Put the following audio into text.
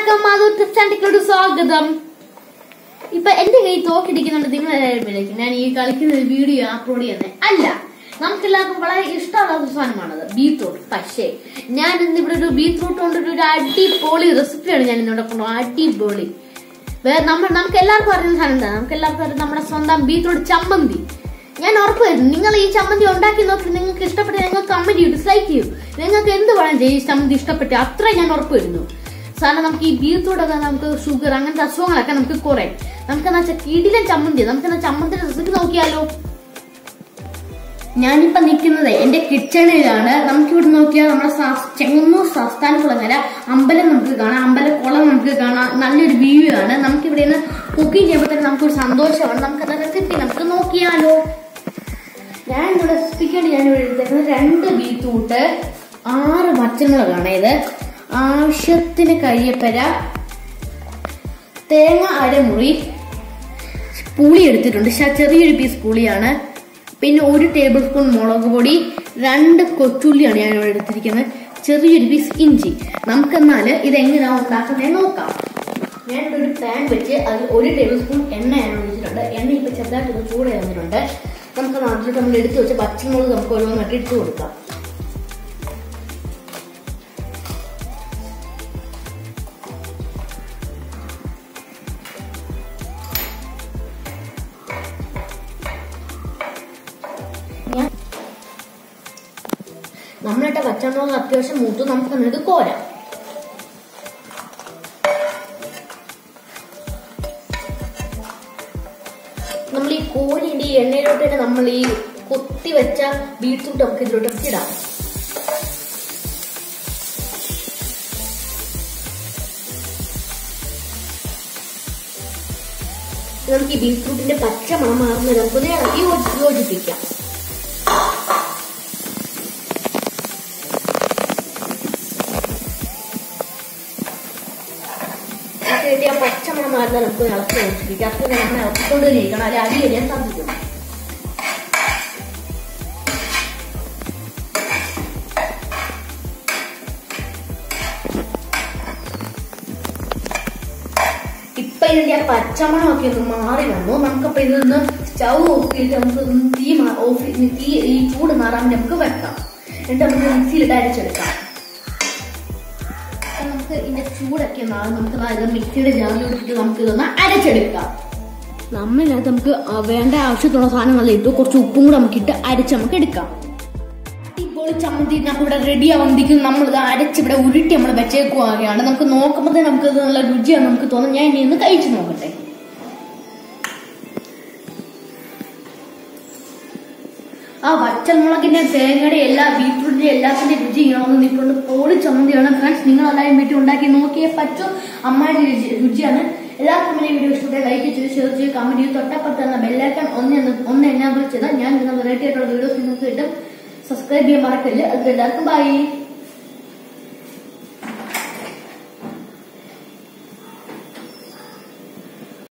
എല്ലാവർക്കും മാധു ചാണ്ടിക്കോട് സ്വാഗതം ഇപ്പൊ എന്റെ കൈ തോക്കിടിക്കുന്നുണ്ട് നിങ്ങൾ എല്ലാവരും വിളിക്കും ഞാൻ ഈ കളിക്കുന്ന ഒരു വീഡിയോ അപ്ലോഡ് ചെയ്യുന്നത് അല്ല നമുക്ക് എല്ലാവർക്കും വളരെ ഇഷ്ടമുള്ള ഒരു സാധനമാണത് ബീറ്റ്റൂട്ട് പക്ഷേ ഞാൻ ഇന്ന് ഇവിടെ ഒരു ബീറ്റ്റൂട്ട് കൊണ്ടൊരു ഒരു അടിപൊളി റെസിപ്പിയാണ് ഞാൻ ഇന്നിവിടെ കൊണ്ടുപോകും അടിപൊളി വേറെ നമ്മൾ നമുക്ക് എല്ലാവർക്കും അറിയുന്ന സാധനം എന്താ നമുക്ക് എല്ലാവർക്കും അറിയാം നമ്മുടെ സ്വന്തം ബീറ്റ്റൂട്ട് ചമ്മന്തി ഞാൻ ഉറപ്പ് തരുന്നു നിങ്ങൾ ഈ ചമ്മന്തി ഉണ്ടാക്കി നോക്കി നിങ്ങൾക്ക് ഇഷ്ടപ്പെട്ട നിങ്ങൾ കമന്റ് ചെയ്യും ഡിസ്ലൈക്ക് ചെയ്യും നിങ്ങൾക്ക് എന്ത് വേണം ചെയ്യും ഈ ചമ്മന്തി ഇഷ്ടപ്പെട്ട് അത്ര ഞാൻ ഉറപ്പ് വരുന്നു സാധനം നമുക്ക് ഈ ബീറ്റ്റൂട്ടൊക്കെ നമുക്ക് ഷുഗർ അങ്ങനത്തെ അസുഖങ്ങളൊക്കെ നമുക്ക് കുറയും നമുക്ക് എന്താ വെച്ചാൽ കിടിലൻ ചമ്മന്തി നമുക്ക് എന്താ ചമ്മന്തിയുടെ റെസിപ്പി നോക്കിയാലോ ഞാനിപ്പോ നിൽക്കുന്നത് എന്റെ കിച്ചണിലാണ് നമുക്ക് ഇവിടെ നോക്കിയാൽ നമ്മുടെ സാ- ചെങ്ങന്നൂർ സംസ്ഥാന കുളങ്ങര അമ്പലം നമുക്ക് കാണാം അമ്പലക്കുളം നമുക്ക് കാണാം നല്ലൊരു വ്യൂ ആണ് നമുക്ക് ഇവിടെ നിന്ന് കുക്കിംഗ് ചെയ്യുമ്പോൾ തന്നെ നമുക്കൊരു സന്തോഷമാണ് നമുക്ക് റെസിപ്പി നമുക്ക് നോക്കിയാലോ ഞാൻ ഇവിടെ റെസിപ്പിക്ക് വേണ്ടി ഞാൻ ഇവിടെ എടുത്തേക്കുന്നത് രണ്ട് ബീറ്റ്റൂട്ട് ആറ് പച്ചമുളകാണ് ഇത് ആവശ്യത്തിന് കരിയപ്പര തേങ്ങ അരമുറി പുളി എടുത്തിട്ടുണ്ട് ശ- ചെറിയൊരു പീസ് പുളിയാണ് പിന്നെ ഒരു ടേബിൾ സ്പൂൺ മുളക് പൊടി രണ്ട് കൊച്ചുള്ളിയാണ് ഞാൻ ഇവിടെ എടുത്തിരിക്കുന്നത് ചെറിയൊരു പീസ് ഇഞ്ചി നമുക്കെന്നാൽ ഇതെങ്ങനെയാണ് ഉണ്ടാക്കുന്നത് നോക്കാം ഞാൻ ഇവിടെ ഒരു പാൻ വെച്ച് അതിൽ ഒരു ടേബിൾ സ്പൂൺ എണ്ണ ഞാൻ ഒഴിച്ചിട്ടുണ്ട് എണ്ണ ഇപ്പൊ ചെറുതായിട്ടൊന്ന് ചൂട് വന്നിട്ടുണ്ട് നമുക്ക് നാട്ടിൽ നമ്മൾ എടുത്തു വെച്ച പച്ചമുളക് നമുക്ക് ഓരോന്നായിട്ട് ഇട്ട് കൊടുക്കാം ഞാൻ നമ്മളിട്ട പച്ചമുളക് അത്യാവശ്യം മൂത്തു നമുക്ക് ഇത് കോരാം നമ്മൾ ഈ കോരിന്റെ ഈ എണ്ണയിലോട്ട് തന്നെ നമ്മൾ ഈ കൊത്തി വെച്ച ബീട്രൂട്ട് നമുക്ക് ഇതിലോട്ട് ഇടാം നമുക്ക് ഈ ബീട്രൂട്ടിന്റെ പച്ച മണം മാറുന്നത് നമുക്കൊന്ന് ഇളക്കി യോജി- യോജിപ്പിക്കാം നമുക്ക് വേണ്ടി ആ പച്ചമണം മാറുന്നത് നമുക്ക് ഇളക്കി യോജിപ്പിക്കാം അപ്പോൾ നമ്മൾ ഇളക്കിക്കൊണ്ട് ഇരിക്കണം അല്ലെങ്കിൽ അടി വരാൻ സാധിക്കും ഇപ്പൊ ഇതിന്റെ ആ പച്ചമണമൊക്കെ ഒന്ന് മാറി വന്നു നമുക്കപ്പൊ ഇതൊന്ന് സ്റ്റൗ ഓഫ് ചെയ്തിട്ട് നമുക്ക് ഒന്ന് തീ മാ- ഓഫ് ചെയ്ത് തീ ഈ ചൂട് മാറാൻ വേണ്ടി നമുക്ക് വെക്കാം എന്നിട്ട് നമുക്ക് മിക്സിയിലിട്ട് അരച്ചെടുക്കാം അപ്പൊ നമുക്ക് ഇതിന്റെ ചൂടൊക്കെ മാറും നമുക്ക് ദാ ഇത് മിക്സിയുടെ ജാറിലിട്ടിട്ട് നമുക്ക് ഇതൊന്ന് അരച്ചെടുക്കാം നമ്മളിനകത്ത് നമുക്ക് ആ വേണ്ട ആവശ്യത്തിനുള്ള സാധനങ്ങളെല്ലാം ഇട്ടു കുറച്ച് ഉപ്പും കൂടെ നമുക്ക് ഇട്ട് അരച്ച് നമുക്ക് എടുക്കാം ഇപ്പോൾ ചമ്മന്തി നമുക്ക് ഇവിടെ റെഡി ആവുമ്പോഴേക്കും നമ്മൾ ഇത് അരച്ച് ഇവിടെ ഉരുട്ടി നമ്മൾ വെച്ചേക്കുവാണ് നമുക്ക് നോക്കുമ്പോൾ തന്നെ നമുക്ക് ഇത് നല്ല രുചിയാണ് നമുക്ക് തോന്നും ഞാൻ ഇനി ഒന്ന് കഴിച്ചു നോക്കട്ടെ ആ വച്ചൽമുളകിന്റെ തേങ്ങയുടെ എല്ലാ ബീറ്റ്റൂട്ടിന്റെ എല്ലാത്തിന്റെ രുചി ഇങ്ങനെ നിൽക്കൊണ്ട് പോളി ചമ്മന്തിയാണ് ഫ്രണ്ട്സ് നിങ്ങൾ എല്ലാവരും വീട്ടിൽ ഉണ്ടാക്കി നോക്കിയേ പറ്റും അമ്മയുടെ രുചി രുചിയാണ് എല്ലാവർക്കും ഈ വീഡിയോ ഇഷ്ടപ്പെട്ട ലൈക്ക് ചെയ്ത് ഷെയർ ചെയ്ത് കമന്റ് ചെയ്ത് തൊട്ടപ്പുറത്ത് തന്ന ബെല്ലൈക്കൺ ഒന്ന് എന്ന് ഒന്ന് എന്നാ ചെയ്താൽ ഞാൻ ഇന്ന് വെറൈറ്റി ആയിട്ടുള്ള വീഡിയോസ് നിങ്ങൾക്ക് കിട്ടും സബ്സ്ക്രൈബ് ചെയ്യാൻ മറക്കല്ല് അത് എല്ലാവർക്കും ബൈ